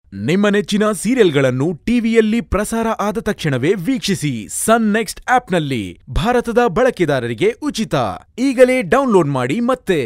ನಿಮ್ಮ ನೆಚ್ಚಿನ ಸೀರಿಯಲ್ಗಳನ್ನು ಟಿವಿಯಲ್ಲಿ ಪ್ರಸಾರ ಆದ ತಕ್ಷಣವೇ ವೀಕ್ಷಿಸಿ ಸನ್ ನೆಕ್ಸ್ಟ್ ಆಪ್ನಲ್ಲಿ ಭಾರತದ ಬಳಕೆದಾರರಿಗೆ ಉಚಿತ ಈಗಲೇ ಡೌನ್ಲೋಡ್ ಮಾಡಿ ಮತ್ತೆ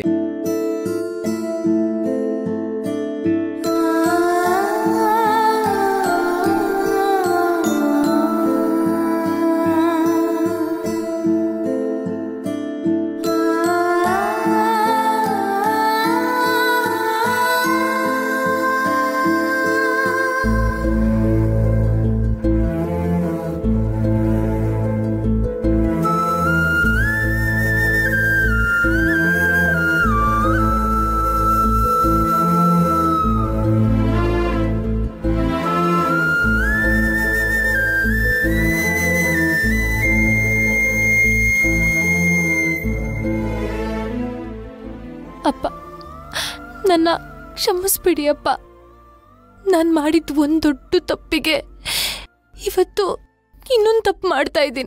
ಅಪ್ಪ ನನ್ನ ಕ್ಷಮಿಸ್ಬಿಡಿ ಅಪ್ಪ ನಾನು ಮಾಡಿದ ಒಂದು ದೊಡ್ಡ ತಪ್ಪಿಗೆ ಇವತ್ತು ಇನ್ನೊಂದು ತಪ್ಪು ಮಾಡ್ತಾ ಇದ್ದೀನಿ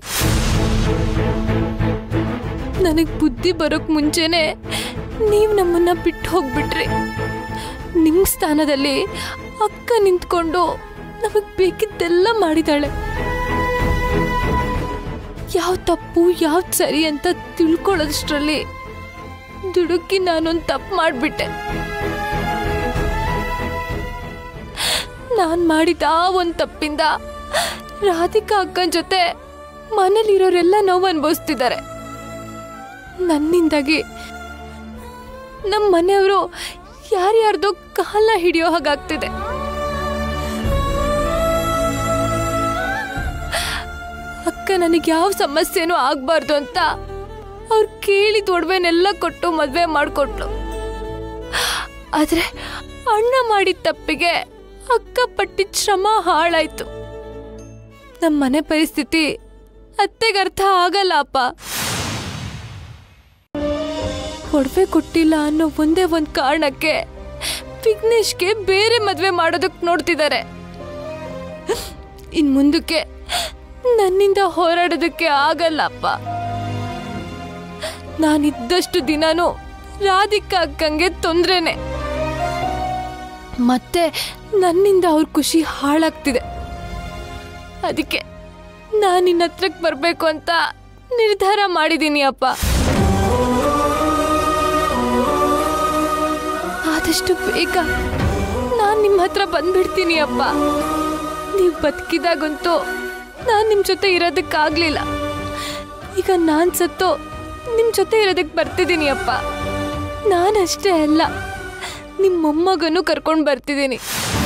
ನನಗೆ ಬುದ್ಧಿ ಬರೋಕ್ ಮುಂಚೆನೆ ನೀವು ನಮ್ಮನ್ನ ಬಿಟ್ಟು ಹೋಗ್ಬಿಟ್ರಿ ನಿಮ್ಮ ಸ್ಥಾನದಲ್ಲಿ ಅಕ್ಕ ನಿಂತ್ಕೊಂಡು ನಮಗೆ ಬೇಕಿದ್ದೆಲ್ಲ ಮಾಡಿದಾಳೆ ಯಾವ ತಪ್ಪು ಯಾವ್ದು ಸರಿ ಅಂತ ತಿಳ್ಕೊಳ್ಳೋದಷ್ಟರಲ್ಲಿ ದುಡುಕಿ ನಾನೊಂದು ತಪ್ಪು ಮಾಡಿಬಿಟ್ಟೆ ನಾನು ಮಾಡಿದ ಆ ಒಂದು ತಪ್ಪಿಂದ ರಾಧಿಕಾ ಅಕ್ಕನ ಜೊತೆ ಮನೇಲಿರೋರೆಲ್ಲ ನೋವು ಅನುಭವಿಸ್ತಿದ್ದಾರೆ ನನ್ನಿಂದಾಗಿ ನಮ್ಮ ಮನೆಯವರು ಯಾರ್ಯಾರ್ದೋ ಕಾಲ ಹಿಡಿಯೋ ಹಾಗಾಗ್ತಿದೆ ಅಕ್ಕ ನನಗೆ ಯಾವ ಸಮಸ್ಯೆನೂ ಆಗ್ಬಾರ್ದು ಅಂತ ಅವ್ರು ಕೇಳಿದ ಒಡವೆನೆಲ್ಲ ಕೊಟ್ಟು ಮದುವೆ ಮಾಡಿಕೊಟ್ಲು ಆದ್ರೆ ಅಣ್ಣ ಮಾಡಿದ ತಪ್ಪಿಗೆ ಅಕ್ಕ ಪಟ್ಟಿದ ಶ್ರಮ ಹಾಳಾಯ್ತು ನಮ್ಮ ಮನೆ ಪರಿಸ್ಥಿತಿ ಅತ್ತೆಗೆ ಅರ್ಥ ಆಗಲ್ಲ ಅಪ್ಪ ಒಡವೆ ಕೊಟ್ಟಿಲ್ಲ ಅನ್ನೋ ಒಂದೇ ಒಂದು ಕಾರಣಕ್ಕೆ ವಿಘ್ನೇಶ್ಗೆ ಬೇರೆ ಮದುವೆ ಮಾಡೋದಕ್ಕೆ ನೋಡ್ತಿದ್ದಾರೆ ಇನ್ ಮುಂದಕ್ಕೆ ನನ್ನಿಂದ ಹೋರಾಡೋದಕ್ಕೆ ಆಗಲ್ಲ ಅಪ್ಪ ನಾನಿದ್ದಷ್ಟು ದಿನಾನು ರಾಧಿಕಾ ಅಕ್ಕಂಗೆ ತೊಂದ್ರೆನೆ ಮತ್ತೆ ನನ್ನಿಂದ ಅವ್ರ ಖುಷಿ ಹಾಳಾಗ್ತಿದೆ ಅದಕ್ಕೆ ನಾನು ನಿನ್ನ ಹತ್ರಕ್ಕೆ ಬರಬೇಕು ಅಂತ ನಿರ್ಧಾರ ಮಾಡಿದ್ದೀನಿ ಅಪ್ಪ ಆದಷ್ಟು ಬೇಗ ನಾನು ನಿಮ್ಮ ಹತ್ರ ಬಂದ್ಬಿಡ್ತೀನಿ ಅಪ್ಪ ನೀವು ಬದುಕಿದಾಗಂತೂ ನಾನು ನಿಮ್ಮ ಜೊತೆ ಇರೋದಕ್ಕಾಗಲಿಲ್ಲ ಈಗ ನಾನು ಸತ್ತು ನಿಮ್ಮ ಜೊತೆ ಇರೋದಕ್ಕೆ ಬರ್ತಿದ್ದೀನಿ ಅಪ್ಪ ನಾನಷ್ಟೇ ಅಲ್ಲ ನಿಮ್ಮ ಮೊಮ್ಮಗನೂ ಕರ್ಕೊಂಡು ಬರ್ತಿದ್ದೀನಿ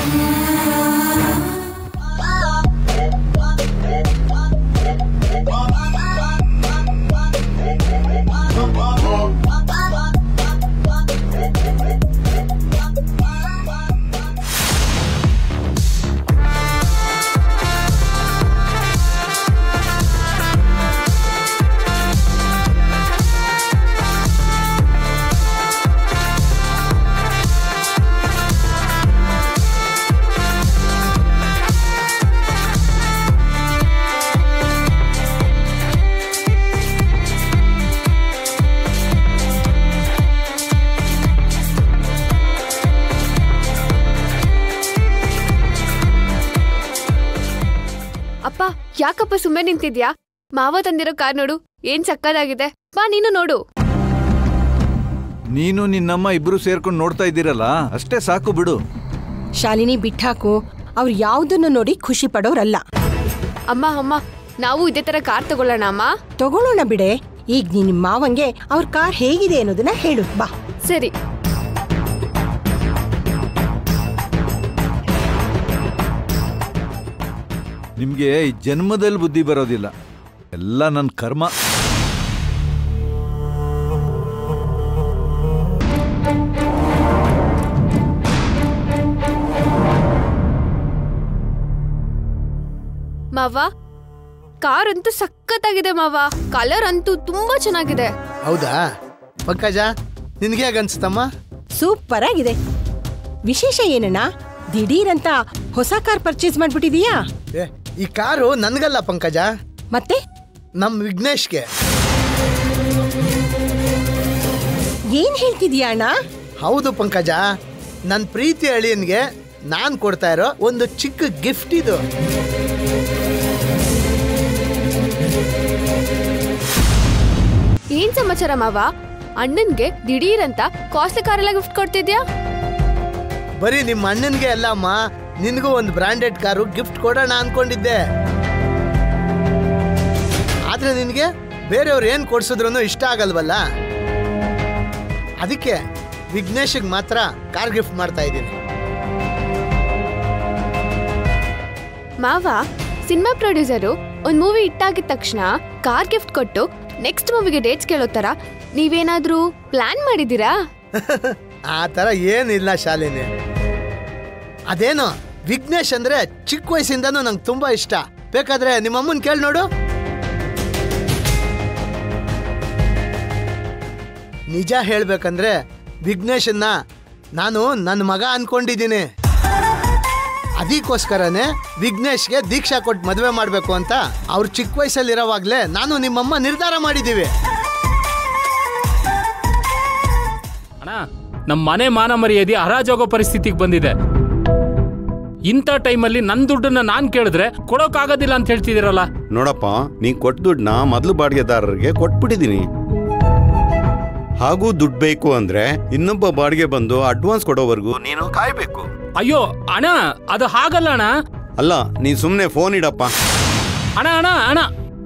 ಅಪ್ಪ ಯಾಕಪ್ಪ ಸುಮ್ಮನೆ ನಿಂತಿದ್ಯಾ ಮಾವ ತಂದಿರೋ ಕಾರ್ ನೋಡು ಏನ್ ಸಕ್ಕದಾಗಿದೆ ಬಾ ನೀನು ನೋಡು ನೀನು ನಿನ್ನಮ್ಮ ಇಬ್ರು ಸೇರ್ಕೊಂಡು ನೋಡ್ತಾ ಇದ್ದೀರಲ್ಲ ಅಷ್ಟೇ ಸಾಕು ಬಿಡು ಶಾಲಿನಿ ಬಿಟ್ಟಾಕು ಅವ್ರು ಯಾವುದನ್ನು ನೋಡಿ ಖುಷಿ ಪಡೋರಲ್ಲ ಅಮ್ಮ ಅಮ್ಮ ನಾವು ಇದೇ ತರ ಕಾರ್ ತಗೊಳ್ಳೋಣ ಅಮ್ಮ ತಗೊಳ್ಳೋಣ ಬಿಡೆ ಈಗ ನಿನ್ ಮಾವಂಗೆ ಅವ್ರ ಕಾರ್ ಹೇಗಿದೆ ಅನ್ನೋದನ್ನ ಹೇಳು ಬಾ ಸರಿ ನಿಮ್ಗೆ ಈ ಜನ್ಮದಲ್ಲಿ ಬುದ್ಧಿ ಬರೋದಿಲ್ಲ ಎಲ್ಲ ನನ್ನ ಕರ್ಮ ಮಾವ ಕಾರ್ ಅಂತೂ ಸಖತ್ತಾಗಿದೆ ಮಾವ ಕಲರ್ ಅಂತೂ ತುಂಬಾ ಚೆನ್ನಾಗಿದೆ ಹೌದಾ ಪಂಕಜ ನಿನ್ಗೆ ಹೇಗೆ ಅನ್ಸ್ತಮ್ಮ ಸೂಪರ್ ಆಗಿದೆ ವಿಶೇಷ ಏನಣ್ಣ ದಿಢೀರಂತ ಹೊಸ ಕಾರ್ ಪರ್ಚೇಸ್ ಮಾಡ್ಬಿಟ್ಟಿದೀಯಾ ಏ ಈ ಕಾರು ನನ್ಗಲ್ಲ ಪಂಕಜ ಮತ್ತೆ ನಮ್ ವಿಘ್ನೇಶ್ಗೆ ಏನ್ ಹೇಳ್ತಿದ್ಯಾ ಅಣ್ಣ ಹೌದು ಪಂಕಜ ನನ್ನ ಪ್ರೀತಿ ಅಳಿಯನ್ಗೆ ನಾನು ಕೊಡ್ತಾ ಇರೋ ಒಂದು ಚಿಕ್ಕ ಗಿಫ್ಟ್ ಇದು ಏನ್ ಸಮಾಚಾರ ಮಾವ ಅಣ್ಣನ್ಗೆ ದಿಢೀರಂತ ಕಾಸ್ಟ್ಲಿ ಕಾರೆಲ್ಲ ಗಿಫ್ಟ್ ಕೊಡ್ತಿದ್ಯಾ ಬರೀ ನಿಮ್ಮ ಅಣ್ಣನಿಗೆ ಅಲ್ಲ ಅಮ್ಮ ನಿನಗೂ ಒಂದು ಬ್ರಾಂಡೆಡ್ ಕಾರು ಗಿಫ್ಟ್ ಕೊಡೋಣ ಅನ್ಕೊಂಡಿದ್ದೆ ಆದ್ರೆ ನಿನಗೆ ಬೇರೆಯವ್ರು ಏನು ಕೊಡ್ಸಿದ್ರು ಇಷ್ಟ ಆಗಲ್ವಲ್ಲ ಅದಕ್ಕೆ ವಿಘ್ನೇಶ್ಗೆ ಮಾತ್ರ ಕಾರ್ ಗಿಫ್ಟ್ ಮಾಡ್ತಾ ಇದ್ದೀನಿ ಮಾವ ಸಿನಿಮಾ ಪ್ರೊಡ್ಯೂಸರು ಒಂದ್ ಮೂವಿ ಇಟ್ಟಾಗಿದ ತಕ್ಷಣ ಕಾರ್ ಗಿಫ್ಟ್ ಕೊಟ್ಟು ನೆಕ್ಸ್ಟ್ ಮೂವಿಗೆ ಡೇಟ್ಸ್ ಕೇಳೋ ತರ ನೀವೇನಾದ್ರೂ ಪ್ಲಾನ್ ಮಾಡಿದ್ದೀರಾ ಆ ಥರ ಏನಿಲ್ಲ ಶಾಲಿನಿ ಅದೇನೋ ವಿಘ್ನೇಶ್ ಅಂದ್ರೆ ಚಿಕ್ಕ ವಯಸ್ಸಿಂದನೂ ನಂಗೆ ತುಂಬಾ ಇಷ್ಟ ಬೇಕಾದ್ರೆ ನಿಮ್ಮಮ್ಮನ್ ಕೇಳಿ ನೋಡು ನಿಜ ಹೇಳ್ಬೇಕಂದ್ರೆ ವಿಘ್ನೇಶನ್ನ ನಾನು ನನ್ನ ಮಗ ಅನ್ಕೊಂಡಿದ್ದೀನಿ ಅದಕ್ಕೋಸ್ಕರನೇ ವಿಘ್ನೇಶ್ಗೆ ದೀಕ್ಷಾ ಕೊಟ್ಟು ಮದುವೆ ಮಾಡಬೇಕು ಅಂತ ಅವ್ರು ಚಿಕ್ಕ ವಯಸ್ಸಲ್ಲಿರೋವಾಗಲೇ ನಾನು ನಿಮ್ಮಮ್ಮ ನಿರ್ಧಾರ ಮಾಡಿದ್ದೀವಿ ಅಣ್ಣ ನಮ್ಮ ಮನೆ ಮಾನ ಮರ್ಯಾದೆ ಹರಾಜೋಗೋ ಪರಿಸ್ಥಿತಿಗೆ ಬಂದಿದೆ ಇಂಥ ಟೈಮಲ್ಲಿ ನನ್ನ ದುಡ್ಡನ್ನ ನಾನು ಕೇಳಿದ್ರೆ ಕೊಡೋಕ್ಕಾಗೋದಿಲ್ಲ ಅಂತ ಹೇಳ್ತಿದ್ದೀರಲ್ಲ ನೋಡಪ್ಪ ನೀ ಕೊಟ್ಟ ದುಡ್ಡನ್ನ ಮೊದಲು ಬಾಡಿಗೆದಾರರಿಗೆ ಕೊಟ್ಬಿಟ್ಟಿದ್ದೀನಿ ಹಾಗೂ ದುಡ್ಡು ಬೇಕು ಅಂದ್ರೆ ಇನ್ನೊಬ್ಬ ಬಾಡಿಗೆ ಬಂದು ಅಡ್ವಾನ್ಸ್ ಕೊಡೋವರೆಗೂ ನೀನು ಕಾಯ್ಬೇಕು ಅಯ್ಯೋ ಅಣ್ಣ ಅದು ಹಾಗಲ್ಲ ಅಣ್ಣ ಅಲ್ಲ ನೀ ಸುಮ್ಮನೆ ಫೋನ್ ಇಡಪ್ಪ ಅಣ್ಣ ಅಣ್ಣ ಅಣ್ಣ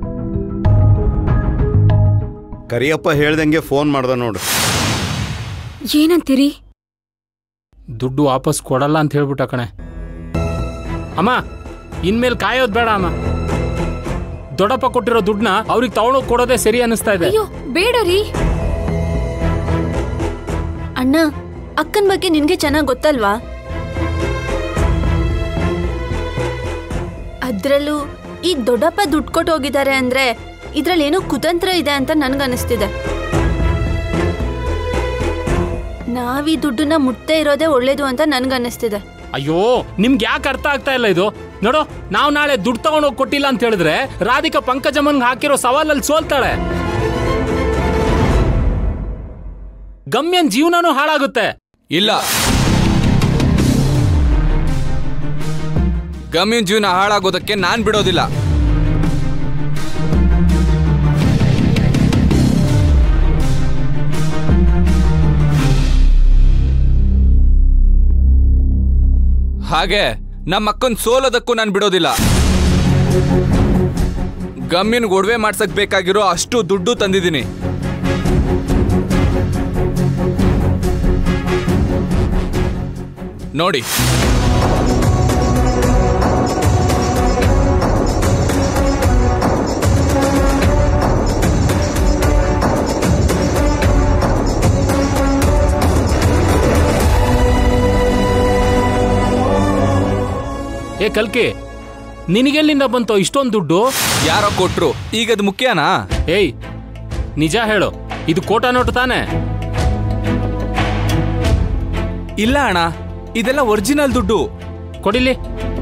ಕರಿಯಪ್ಪ ಹೇಳ್ದಂಗೆ ಫೋನ್ ಮಾಡ್ದ ನೋಡು ಏನಂತೀರಿ ದುಡ್ಡು ವಾಪಸ್ ಕೊಡಲ್ಲ ಅಂತ ಹೇಳ್ಬಿಟ್ಟ ಕಣೆ ಅಮ್ಮ ಇನ್ಮೇಲೆ ಕಾಯೋದು ಬೇಡ ಅಮ್ಮ ದೊಡ್ಡಪ್ಪ ಕೊಟ್ಟಿರೋ ದುಡ್ಡನ್ನ ಅವ್ರಿಗೆ ತಗೊಂಡೋಗಿ ಕೊಡೋದೇ ಸರಿ ಅನಿಸ್ತಾ ಇದೆ ಅಯ್ಯೋ ಬೇಡ ರೀ ಅಣ್ಣ ಅಕ್ಕನ ಬಗ್ಗೆ ನಿನ್ಗೆ ಚೆನ್ನಾಗಿ ಗೊತ್ತಲ್ವಾ ಅದ್ರಲ್ಲೂ ಈ ದೊಡ್ಡಪ್ಪ ದುಡ್ಡು ಕೊಟ್ಟು ಹೋಗಿದ್ದಾರೆ ಅಂದ್ರೆ ಇದ್ರಲ್ಲಿ ಏನೋ ಕುತಂತ್ರ ಇದೆ ಅಂತ ನನ್ಗನ್ನಿಸ್ತಿದೆ ನಾವೀ ದುಡ್ಡನ್ನ ಮುಟ್ದೇ ಇರೋದೇ ಒಳ್ಳೇದು ಅಂತ ನನ್ಗನ್ನಿಸ್ತಿದೆ ಅಯ್ಯೋ ನಿಮ್ಗೆ ಯಾಕೆ ಅರ್ಥ ಆಗ್ತಾ ಇಲ್ಲ ಇದು ನೋಡು ನಾವು ನಾಳೆ ದುಡ್ಡು ತಗೊಂಡೋಗಿ ಕೊಟ್ಟಿಲ್ಲ ಅಂತ ಹೇಳಿದ್ರೆ ರಾಧಿಕಾ ಪಂಕಜಮ್ಮನ್ಗೆ ಹಾಕಿರೋ ಸವಾಲಲ್ಲಿ ಸೋಲ್ತಾಳೆ ಗಮ್ಯನ್ ಜೀವನನೂ ಹಾಳಾಗುತ್ತೆ ಇಲ್ಲ ಗಮ್ಯನ್ ಜೀವನ ಹಾಳಾಗೋದಕ್ಕೆ ನಾನ್ ಬಿಡೋದಿಲ್ಲ ಹಾಗೆ ನಮ್ಮ ಅಕ್ಕನ್ ಸೋಲೋದಕ್ಕೂ ನಾನು ಬಿಡೋದಿಲ್ಲ ಗಮ್ಯನ್ ಒಡವೆ ಮಾಡ್ಸಕ್ ಬೇಕಾಗಿರೋ ಅಷ್ಟು ದುಡ್ಡು ತಂದಿದ್ದೀನಿ ನೋಡಿ ಏ ಕಲ್ಕಿ ನಿನಗೆಲ್ಲಿಂದ ಬಂತೋ ಇಷ್ಟೊಂದು ದುಡ್ಡು ಯಾರೋ ಕೊಟ್ರು ಈಗ ಅದು ಮುಖ್ಯನಾ ಏಯ್ ನಿಜ ಹೇಳು ಇದು ಕೋಟಾ ನೋಟು ತಾನೆ ಇಲ್ಲ ಅಣ್ಣ ಇದೆಲ್ಲ ಒರಿಜಿನಲ್ ದುಡ್ಡು ಕೊಡಿಲಿ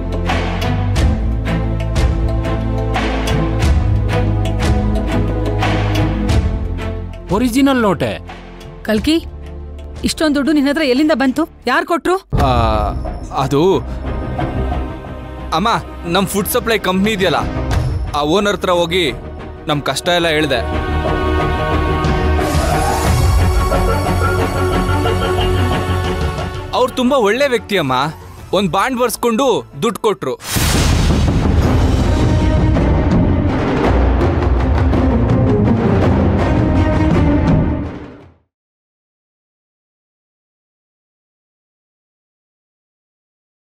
ಒರಿಜಿನಲ್ ನೋಟೆ ಕಲ್ಕಿ ಇಷ್ಟೊಂದು ದುಡ್ಡು ನಿನ್ನ ಹತ್ರ ಎಲ್ಲಿಂದ ಬಂತು ಯಾರು ಕೊಟ್ರು ಆ, ಅದು ಅಮ್ಮ ನಮ್ಮ ಫುಡ್ ಸಪ್ಲೈ ಕಂಪ್ನಿ ಇದೆಯಲ್ಲ ಆ ಓನರ್ ಹತ್ರ ಹೋಗಿ ನಮ್ಮ ಕಷ್ಟ ಎಲ್ಲ ಹೇಳ್ದೆ ಅವ್ರು ತುಂಬಾ ಒಳ್ಳೆ ವ್ಯಕ್ತಿ ಅಮ್ಮ ಒಂದು ಬಾಂಡ್ ಬರ್ಸ್ಕೊಂಡು ದುಡ್ಡು ಕೊಟ್ರು